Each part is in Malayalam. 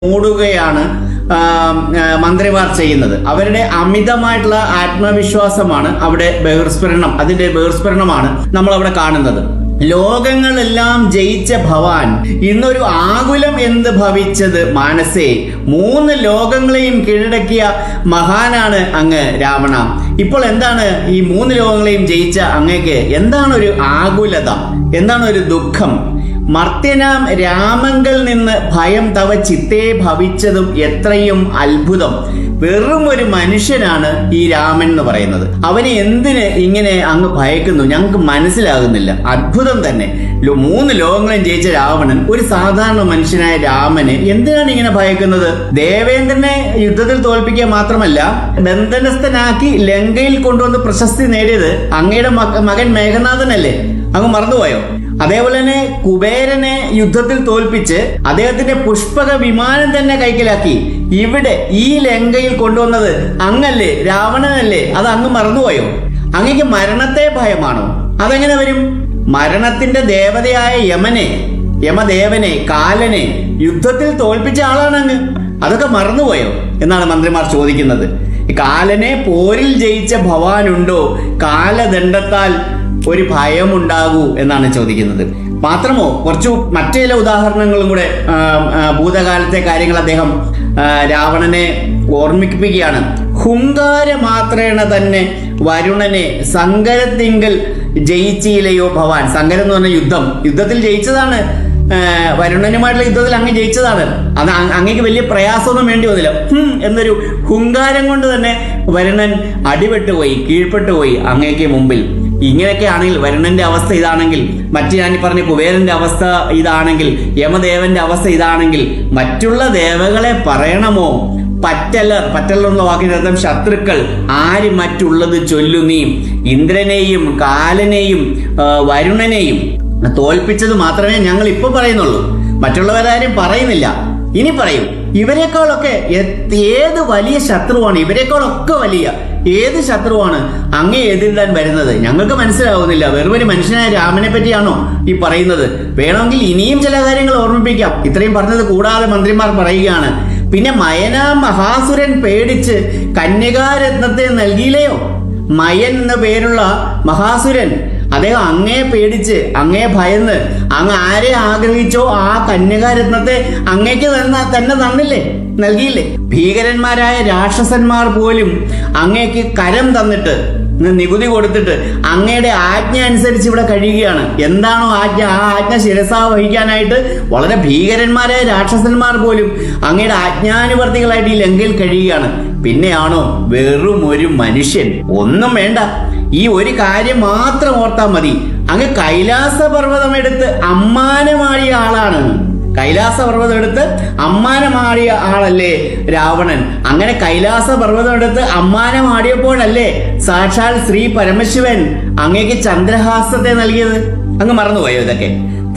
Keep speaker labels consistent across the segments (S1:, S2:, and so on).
S1: മൂടുകയാണ് ആ, ആ, മന്ത്രിമാർ ചെയ്യുന്നത് അവരുടെ അമിതമായിട്ടുള്ള ആത്മവിശ്വാസമാണ് അവിടെ ബഹിർസ്ഫുരണം അതിന്റെ ബഹിർസ്ഫുരണമാണ് നമ്മൾ അവിടെ കാണുന്നത് ലോകങ്ങളെല്ലാം ജയിച്ച ഭവാൻ ഇന്നൊരു ആകുലം എന്ത് ഭവിച്ചത് മാനസേ മൂന്ന് ലോകങ്ങളെയും കീഴടക്കിയ മഹാനാണ് അങ്ങ് രാവണ ഇപ്പോൾ എന്താണ് ഈ മൂന്ന് ലോകങ്ങളെയും ജയിച്ച അങ്ങേക്ക് എന്താണ് ഒരു ആകുലത എന്താണ് ഒരു ദുഃഖം മർത്യനാം രാമങ്കൽ നിന്ന് ഭയം തവ ചിത്തേ ഭവിച്ചതും എത്രയും അത്ഭുതം വെറും ഒരു മനുഷ്യനാണ് ഈ രാമൻ എന്ന് പറയുന്നത് അവനെ എന്തിന് ഇങ്ങനെ അങ്ങ് ഭയക്കുന്നു ഞങ്ങൾക്ക് മനസ്സിലാകുന്നില്ല അത്ഭുതം തന്നെ ലോ- മൂന്ന് ലോകങ്ങളും ജയിച്ച രാവണൻ ഒരു സാധാരണ മനുഷ്യനായ രാമനെ എന്തിനാണ് ഇങ്ങനെ ഭയക്കുന്നത് ദേവേന്ദ്രനെ യുദ്ധത്തിൽ തോൽപ്പിക്കുക മാത്രമല്ല ബന്ധനസ്ഥനാക്കി ലങ്കയിൽ കൊണ്ടുവന്ന് പ്രശസ്തി നേടിയത് അങ്ങയുടെ മക- മകൻ മേഘനാഥനല്ലേ അങ്ങ് മറന്നുപോയോ അതേപോലെ തന്നെ കുബേരനെ യുദ്ധത്തിൽ തോൽപ്പിച്ച് അദ്ദേഹത്തിന്റെ പുഷ്പക വിമാനം തന്നെ കൈക്കലാക്കി ഇവിടെ ഈ ലങ്കയിൽ കൊണ്ടുവന്നത് അങ്ങല്ലേ രാവണനല്ലേ അത് അങ്ങ് മറന്നുപോയോ അങ്ങക്ക് മരണത്തെ ഭയമാണോ അതെങ്ങനെ വരും മരണത്തിന്റെ ദേവതയായ യമനെ യമദേവനെ കാലനെ യുദ്ധത്തിൽ തോൽപ്പിച്ച ആളാണ് അങ്ങ് അതൊക്കെ മറന്നുപോയോ എന്നാണ് മന്ത്രിമാർ ചോദിക്കുന്നത് ഈ കാലനെ പോരിൽ ജയിച്ച ഭവാനുണ്ടോ കാലദണ്ഡത്താൽ ഒരു ഭയമുണ്ടാകൂ എന്നാണ് ചോദിക്കുന്നത് മാത്രമോ കുറച്ചു മറ്റു ചില ഉദാഹരണങ്ങളും കൂടെ ആ, ആ, ഭൂതകാലത്തെ കാര്യങ്ങൾ അദ്ദേഹം ആ, രാവണനെ ഓർമ്മിപ്പിക്കുകയാണ് ഹുങ്കാര മാത്രേണ തന്നെ വരുണനെ സങ്കരത്തിങ്കൽ ജയിച്ചില്ലയോ ഭവാൻ സങ്കരം എന്ന് പറഞ്ഞ യുദ്ധം യുദ്ധത്തിൽ ജയിച്ചതാണ് ആ, വരുണനുമായിട്ടുള്ള യുദ്ധത്തിൽ അങ്ങ് ജയിച്ചതാണ് അത് അ- അങ്ങേക്ക് വലിയ പ്രയാസമൊന്നും വേണ്ടി വന്നില്ല ഹും എന്നൊരു ഹുങ്കാരം കൊണ്ട് തന്നെ വരുണൻ അടിപെട്ടു പോയി കീഴ്പ്പെട്ടു പോയി അങ്ങേക്ക് മുമ്പിൽ ഇങ്ങനെയൊക്കെ ആണെങ്കിൽ വരുണന്റെ അവസ്ഥ ഇതാണെങ്കിൽ മറ്റു ഞാൻ ഈ പറഞ്ഞ കുബേരന്റെ അവസ്ഥ ഇതാണെങ്കിൽ യമദേവന്റെ അവസ്ഥ ഇതാണെങ്കിൽ മറ്റുള്ള ദേവകളെ പറയണമോ പറ്റലർ പറ്റലർ എന്ന വാക്കിന്റെ അർത്ഥം ശത്രുക്കൾ ആര് മറ്റുള്ളത് ചൊല്ലു നീ ഇന്ദ്രനെയും കാലനെയും ആ, വരുണനെയും തോൽപ്പിച്ചത് മാത്രമേ ഞങ്ങൾ ഇപ്പൊ പറയുന്നുള്ളൂ മറ്റുള്ളവരാരും പറയുന്നില്ല ഇനി പറയും ഇവരെക്കാളൊക്കെ എ- ഏത് വലിയ ശത്രുവാണ് ഇവരെക്കാളൊക്കെ വലിയ ഏത് ശത്രുവാണ് അങ്ങേ എതിരിടാൻ വരുന്നത് ഞങ്ങൾക്ക് മനസ്സിലാവുന്നില്ല വെറും ഒരു മനുഷ്യനായ രാമനെ പറ്റിയാണോ ഈ പറയുന്നത് വേണമെങ്കിൽ ഇനിയും ചില കാര്യങ്ങൾ ഓർമ്മിപ്പിക്കാം ഇത്രയും പറഞ്ഞത് കൂടാതെ മന്ത്രിമാർ പറയുകയാണ് പിന്നെ മയനാ മഹാസുരൻ പേടിച്ച് കന്യകാരത്നത്തെ നൽകിയില്ലയോ മയൻ എന്ന പേരുള്ള മഹാസുരൻ അദ്ദേഹം അങ്ങേ പേടിച്ച് അങ്ങേ ഭയന്ന് അങ്ങ് ആരെ ആഗ്രഹിച്ചോ ആ കന്യകാരത്നത്തെ അങ്ങേക്ക് തന്ന തന്നെ തന്നില്ലേ നൽകിയില്ലേ ഭീകരന്മാരായ രാക്ഷസന്മാർ പോലും അങ്ങേക്ക് കരം തന്നിട്ട് നി- നികുതി കൊടുത്തിട്ട് അങ്ങയുടെ ആജ്ഞ അനുസരിച്ച് ഇവിടെ കഴിയുകയാണ് എന്താണോ ആജ്ഞ ആ ആജ്ഞ ശിരസാ വഹിക്കാനായിട്ട് വളരെ ഭീകരന്മാരായ രാക്ഷസന്മാർ പോലും അങ്ങയുടെ ആജ്ഞാനുവർത്തികളായിട്ട് ഈ ലങ്കയിൽ കഴിയുകയാണ് പിന്നെയാണോ വെറും ഒരു മനുഷ്യൻ ഒന്നും വേണ്ട ഈ ഒരു കാര്യം മാത്രം ഓർത്താൽ മതി അങ്ങ് കൈലാസ പർവ്വതം എടുത്ത് അമ്മാനമാടിയ ആളാണ് കൈലാസ പർവ്വതം എടുത്ത് അമ്മാനമാടിയ ആളല്ലേ രാവണൻ അങ്ങനെ കൈലാസ പർവ്വതം എടുത്ത് അമ്മാനമാടിയപ്പോഴല്ലേ സാക്ഷാൽ ശ്രീ പരമശിവൻ അങ്ങേക്ക് ചന്ദ്രഹാസത്തെ നൽകിയത് അങ്ങ് മറന്നുപോയോ ഇതൊക്കെ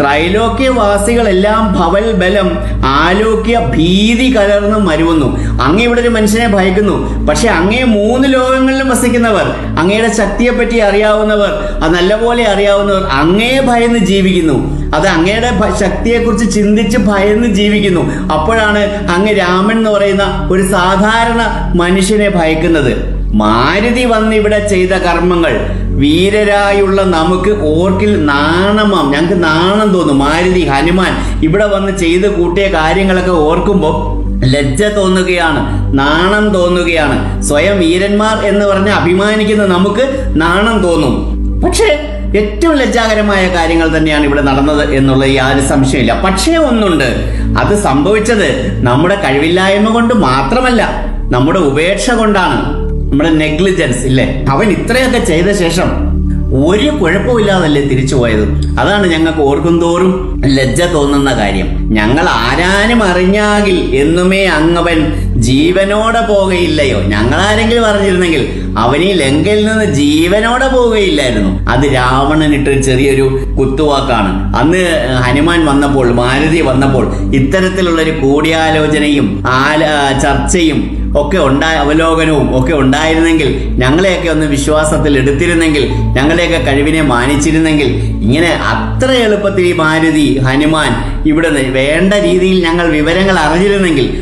S1: ത്രൈലോക്യവാസികളെല്ലാം ഭവൽ ബലം ആലോക്യ ഭീതി കലർന്ന് മരുവുന്നു അങ്ങ് ഇവിടെ ഒരു മനുഷ്യനെ ഭയക്കുന്നു പക്ഷെ അങ്ങേ മൂന്ന് ലോകങ്ങളിലും വസിക്കുന്നവർ അങ്ങയുടെ ശക്തിയെപ്പറ്റി അറിയാവുന്നവർ അത് നല്ലപോലെ അറിയാവുന്നവർ അങ്ങേ ഭയന്ന് ജീവിക്കുന്നു അത് അങ്ങയുടെ ഭ- ശക്തിയെക്കുറിച്ച് ചിന്തിച്ച് ഭയന്ന് ജീവിക്കുന്നു അപ്പോഴാണ് അങ്ങ് രാമൻ എന്ന് പറയുന്ന ഒരു സാധാരണ മനുഷ്യനെ ഭയക്കുന്നത് മാരുതി വന്ന് ഇവിടെ ചെയ്ത കർമ്മങ്ങൾ വീരരായുള്ള നമുക്ക് ഓർക്കിൽ നാണമാം ഞങ്ങൾക്ക് നാണം തോന്നും മാരുതി ഹനുമാൻ ഇവിടെ വന്ന് ചെയ്ത് കൂട്ടിയ കാര്യങ്ങളൊക്കെ ഓർക്കുമ്പോൾ ലജ്ജ തോന്നുകയാണ് നാണം തോന്നുകയാണ് സ്വയം വീരന്മാർ എന്ന് പറഞ്ഞ് അഭിമാനിക്കുന്ന നമുക്ക് നാണം തോന്നും പക്ഷേ ഏറ്റവും ലജ്ജാകരമായ കാര്യങ്ങൾ തന്നെയാണ് ഇവിടെ നടന്നത് എന്നുള്ള യാതൊരു സംശയമില്ല പക്ഷേ ഒന്നുണ്ട് അത് സംഭവിച്ചത് നമ്മുടെ കഴിവില്ലായ്മ കൊണ്ട് മാത്രമല്ല നമ്മുടെ ഉപേക്ഷ കൊണ്ടാണ് നമ്മുടെ നെഗ്ലിജൻസ് ഇല്ലേ അവൻ ഇത്രയൊക്കെ ചെയ്ത ശേഷം ഒരു കുഴപ്പമില്ലാതല്ലേ തിരിച്ചു പോയത് അതാണ് ഞങ്ങൾക്ക് ഓർക്കും തോറും ലജ്ജ തോന്നുന്ന കാര്യം ഞങ്ങൾ ആരാനും അറിഞ്ഞാകിൽ എന്നുമേ അങ്ങവൻ ജീവനോടെ പോകയില്ലയോ ഞങ്ങൾ ആരെങ്കിലും അറിഞ്ഞിരുന്നെങ്കിൽ അവൻ ഈ ലങ്കയിൽ നിന്ന് ജീവനോടെ പോവുകയില്ലായിരുന്നു അത് രാവണനിട്ട് ചെറിയൊരു കുത്തുവാക്കാണ് അന്ന് ഹനുമാൻ വന്നപ്പോൾ മാരുതി വന്നപ്പോൾ ഇത്തരത്തിലുള്ള ഒരു കൂടിയാലോചനയും ആല ചർച്ചയും ഒക്കെ ഉണ്ടായ അവലോകനവും ഒക്കെ ഉണ്ടായിരുന്നെങ്കിൽ ഞങ്ങളെയൊക്കെ ഒന്ന് വിശ്വാസത്തിൽ എടുത്തിരുന്നെങ്കിൽ ഞങ്ങളുടെയൊക്കെ കഴിവിനെ മാനിച്ചിരുന്നെങ്കിൽ ഇങ്ങനെ അത്ര എളുപ്പത്തിൽ ഈ മാരുതി ഹനുമാൻ ഇവിടെ നിന്ന് വേണ്ട രീതിയിൽ ഞങ്ങൾ വിവരങ്ങൾ അറിഞ്ഞിരുന്നെങ്കിൽ